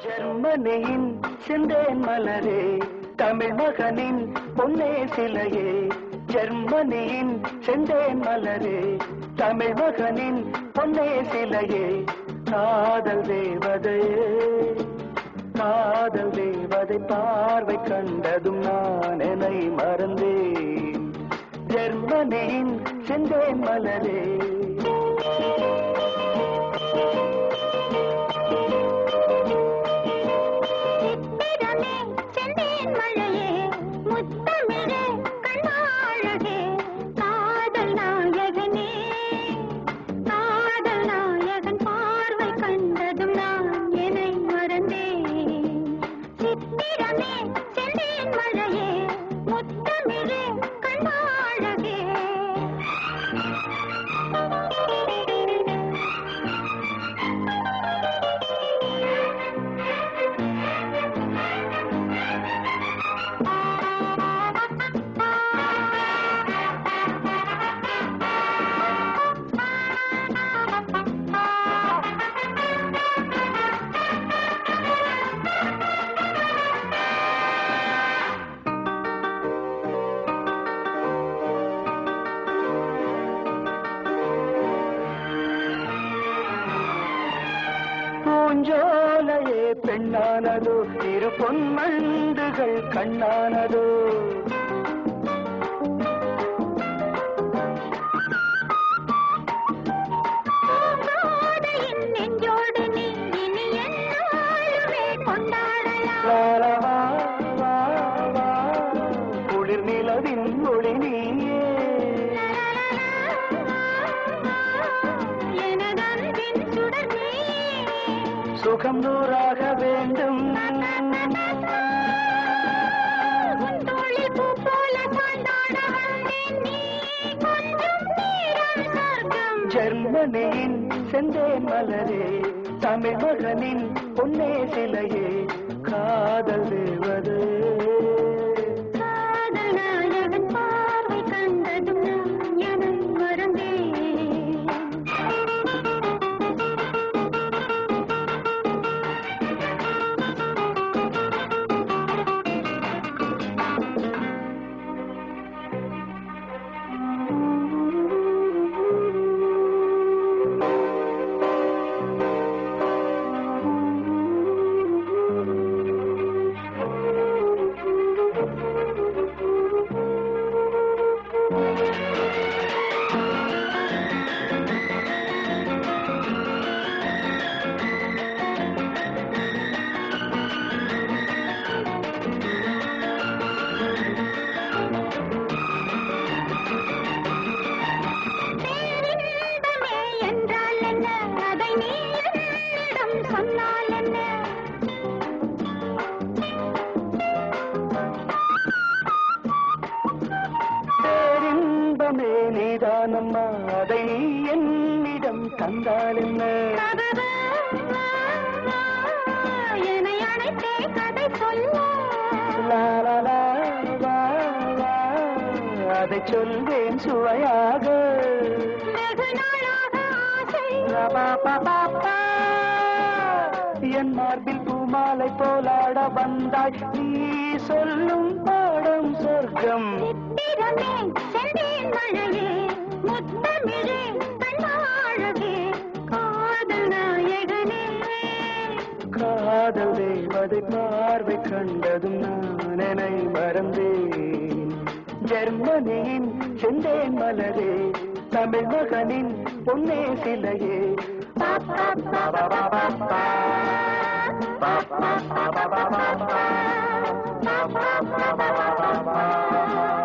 ஜெர்மனியின் சிந்தேன் மலரே தமிழ் மகனின் பொன்னே சிலையே ஜெர்மனியின் செந்தேன் மலரே தமிழ் மகனின் பொன்னே சிலையே காதல் தேவதையே காதல் தேவதை பார்வை கண்டதும் நான் என்னை மறந்தேன் ஜெர்மனியின் செந்தேன் மலரே சித்திரமே செந்தேன் மழையே முத்தமிழே கண்ணாழகே காதல் நாயகனே காதல் நாயகன் பார்வை கண்டதும் நான் என்னை மறந்தேன் சித்திரமே செந்தேன் மழையே முத்தமிழே கண்ணாழகே பூஞ்சோலையே பெண்ணானதோ இரு பொன்மண்டுகள் கண்ணானதோ பூங்கோதையின் நெஞ்சோடு நீ இனி எந்நாளுமே கொண்டாடலாம் வாரா வா, வா, வா, குளிர் நிலவின் ஒளி நீயே எனதன்பின் சுடர் நீ சுகம் நூறாக வேண்டும் உன் தோளில் பூ போல சாய்ந்தாட வந்தேன் நீ கொஞ்சம் நேரம் சொர்க்கம் ஜெர்மனியின் செந்தேன் மலரே தமிழ் மகனின் பொன்னே சிலையே காதல் தேவதே காதல் நாயகன் பார்வை கண்டதும் நான் என்னை மறந்தேன் பேரின்பமே என்றால் என்ன அதை நீ என்னிடம் சொன்னால் என்ன பேரின்பமே நீதானம்மா அதை நீ என்னிடம் தந்தால் என்ன என்னை அழைத்தே கதை சொல்ல லா, லா, லா, வா, வா, அதை சொல்வேன் சுவையாக வெகு நாளாக ஆசை ரபா, பா, பா, பா. என் மார்பில் பூமாலை போலாட வந்தாய் நீ சொல்லும் பாடம் சொர்க்கம் சித்திரமே செந்தேன் மழையே முத்தமிழே கண்ணாழகே காதல் நாயகனே காதல் தேவதை பார்வை கண்டதும் நான் என்னை மறந்தேன் ஜெர்மனியின் செந்தேன் மலரே தமிழ் மகனின் பொன்னே சிலையே பா, பா, பா, பா, பா, பா, பா. பா, பா, பா, பா, பா, பா, பா. பா, பா, பா, பா, பா, பா.